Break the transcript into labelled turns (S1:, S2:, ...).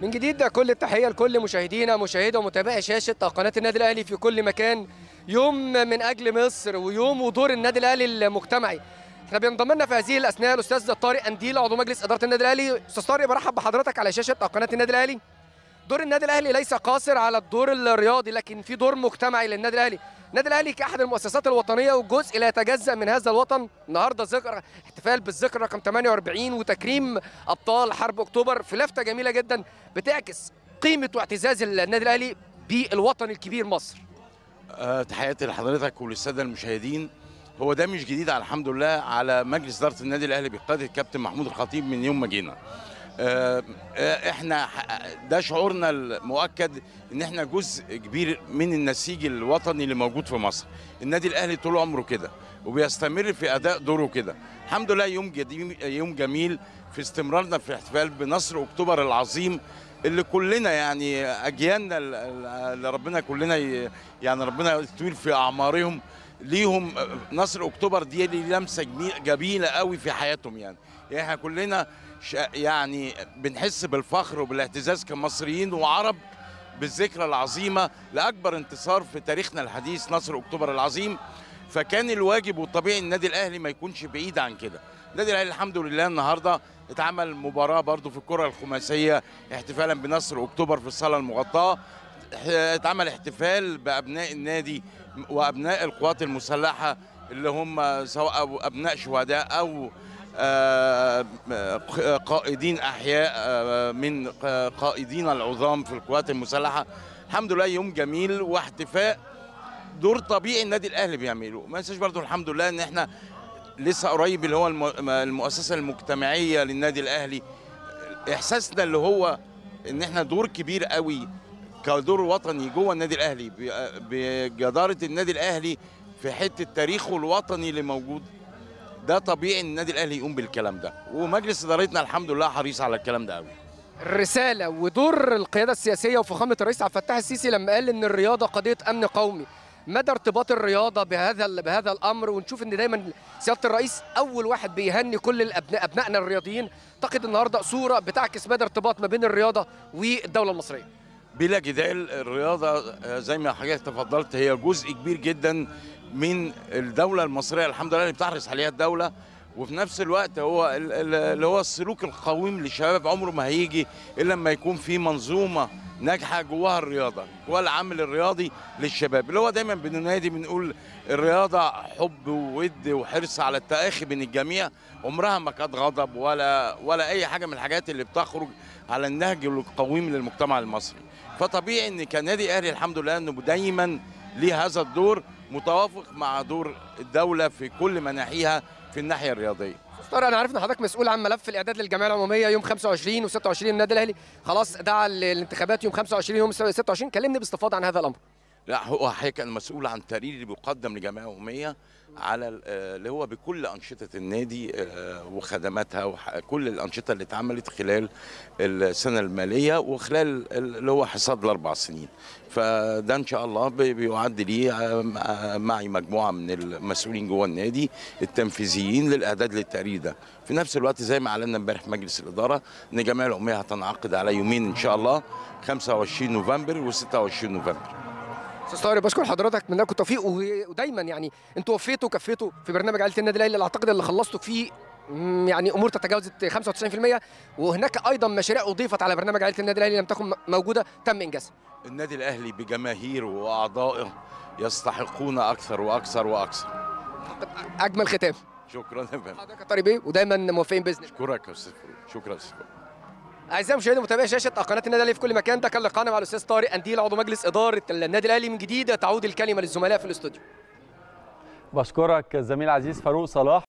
S1: من جديد كل التحيه لكل مشاهدينا مشاهدة ومتابعي شاشه قناه النادي الاهلي في كل مكان يوم من اجل مصر ويوم ودور النادي الاهلي المجتمعي احنا بينضم لنا في هذه الاثناء الاستاذ طارق انديل عضو مجلس اداره النادي الاهلي استاذ طارق برحب بحضرتك على شاشه قناه النادي الاهلي دور النادي الاهلي ليس قاصر على الدور الرياضي لكن في دور مجتمعي للنادي الاهلي النادي الاهلي كاحد المؤسسات الوطنيه وجزء لا يتجزا من هذا الوطن النهارده ذكرى احتفال بالذكرى رقم 48 وتكريم ابطال حرب اكتوبر في لفته جميله جدا بتعكس قيمه واعتزاز النادي الاهلي بالوطن الكبير مصر
S2: آه، تحياتي لحضرتك وللساده المشاهدين هو ده مش جديد على الحمد لله على مجلس اداره النادي الاهلي بقياده الكابتن محمود الخطيب من يوم ما جينا آه، آه، احنا ح- ده شعورنا المؤكد ان احنا جزء كبير من النسيج الوطني اللي موجود في مصر النادي الاهلي طول عمره كده وبيستمر في اداء دوره كده الحمد لله يوم جديد يوم جميل في استمرارنا في الاحتفال بنصر اكتوبر العظيم اللي كلنا يعني اجيالنا ال- ال- اللي ربنا كلنا ي- يعني ربنا يطول في اعمارهم ليهم نصر اكتوبر دي ليه لمسه جميل- جميله قوي في حياتهم يعني يعني احنا كلنا شا- يعني بنحس بالفخر وبالاعتزاز كمصريين وعرب بالذكرى العظيمه لاكبر انتصار في تاريخنا الحديث نصر اكتوبر العظيم فكان الواجب والطبيعي النادي الاهلي ما يكونش بعيد عن كده النادي الاهلي الحمد لله النهارده اتعمل مباراه برضو في الكره الخماسيه احتفالا بنصر اكتوبر في الصاله المغطاه اتعمل احتفال بابناء النادي وابناء القوات المسلحه اللي هم سواء ابناء شهداء او آه، قائدين احياء آه، من قائدين العظام في القوات المسلحه الحمد لله يوم جميل واحتفاء دور طبيعي النادي الاهلي بيعمله ما ننساش برضو الحمد لله ان احنا لسه قريب اللي هو الم- المؤسسه المجتمعيه للنادي الاهلي احساسنا اللي هو ان احنا دور كبير قوي كدور وطني جوه النادي الاهلي ب- بجداره النادي الاهلي في حته تاريخه الوطني اللي موجود ده طبيعي ان النادي الاهلي يقوم بالكلام ده ومجلس ادارتنا الحمد لله حريص على الكلام ده قوي
S1: الرساله ودور القياده السياسيه وفخامه الرئيس عبد الفتاح السيسي لما قال ان الرياضه قضيه امن قومي مدى ارتباط الرياضه بهذا بهذا الامر ونشوف ان دايما سياده الرئيس اول واحد بيهني كل الابناء ابنائنا الرياضيين اعتقد النهارده صوره بتعكس مدى ارتباط ما بين الرياضه والدوله المصريه
S2: بلا جدال الرياضه آه، زي ما حضرتك تفضلت هي جزء كبير جدا من الدوله المصريه الحمد لله اللي بتحرص عليها الدوله وفي نفس الوقت هو ال- ال- اللي هو السلوك القويم للشباب عمره ما هيجي الا لما يكون في منظومه ناجحه جواها الرياضه جواها العامل الرياضي للشباب اللي هو دايما بننادي بنقول الرياضه حب وود وحرص على التآخي بين الجميع عمرها ما كانت غضب ولا ولا اي حاجه من الحاجات اللي بتخرج على النهج القويم للمجتمع المصري فطبيعي ان كنادي اهلي الحمد لله انه دايما ليه هذا الدور متوافق مع دور الدوله في كل مناحيها في الناحيه الرياضيه
S1: طارق انا عارف ان حضرتك مسؤول عن ملف الاعداد للجمعيه العموميه يوم 25 و26 النادي الاهلي خلاص دعا للانتخابات يوم 25 يوم 26 كلمني باستفاضه عن هذا الامر
S2: لا هو حضرتك كان مسؤول عن التقرير اللي بيقدم لجمعيه عموميه على ال- آه، اللي هو بكل انشطه النادي آه، وخدماتها وكل الانشطه اللي اتعملت خلال السنه الماليه وخلال ال- اللي هو حصاد الاربع سنين فده ان شاء الله بي- بيعد لي آه، مع- معي مجموعه من المسؤولين جوه النادي التنفيذيين للاعداد للتقرير ده في نفس الوقت زي ما اعلنا امبارح مجلس الاداره ان الجمعيه العموميه هتنعقد على يومين ان شاء الله 25 نوفمبر و26 نوفمبر
S1: استاذ طارق بشكر حضرتك من لكم التوفيق و- ودايما يعني انتوا وفيتوا وكفيتوا في برنامج عائله النادي الاهلي اللي اعتقد اللي خلصتوا فيه مم، يعني امور تتجاوزت 95% وهناك ايضا مشاريع اضيفت على برنامج عائله النادي الاهلي لم تكن م- موجوده تم انجازها
S2: النادي الاهلي بجماهيره واعضائه يستحقون اكثر واكثر واكثر
S1: اجمل ختام
S2: شكرا يا فندم
S1: حضرتك يا طارق بيه ودايما موفقين باذن الله
S2: اشكرك يا استاذ فاروق شكرا يا استاذ فاروق
S1: اعزائي المشاهدين متابعي شاشه قناه النادي الاهلي في كل مكان ده كان لقاءنا مع الاستاذ طارق انديل عضو مجلس اداره النادي الاهلي من جديد تعود الكلمه للزملاء في الاستوديو
S3: بشكرك الزميل عزيز فاروق صلاح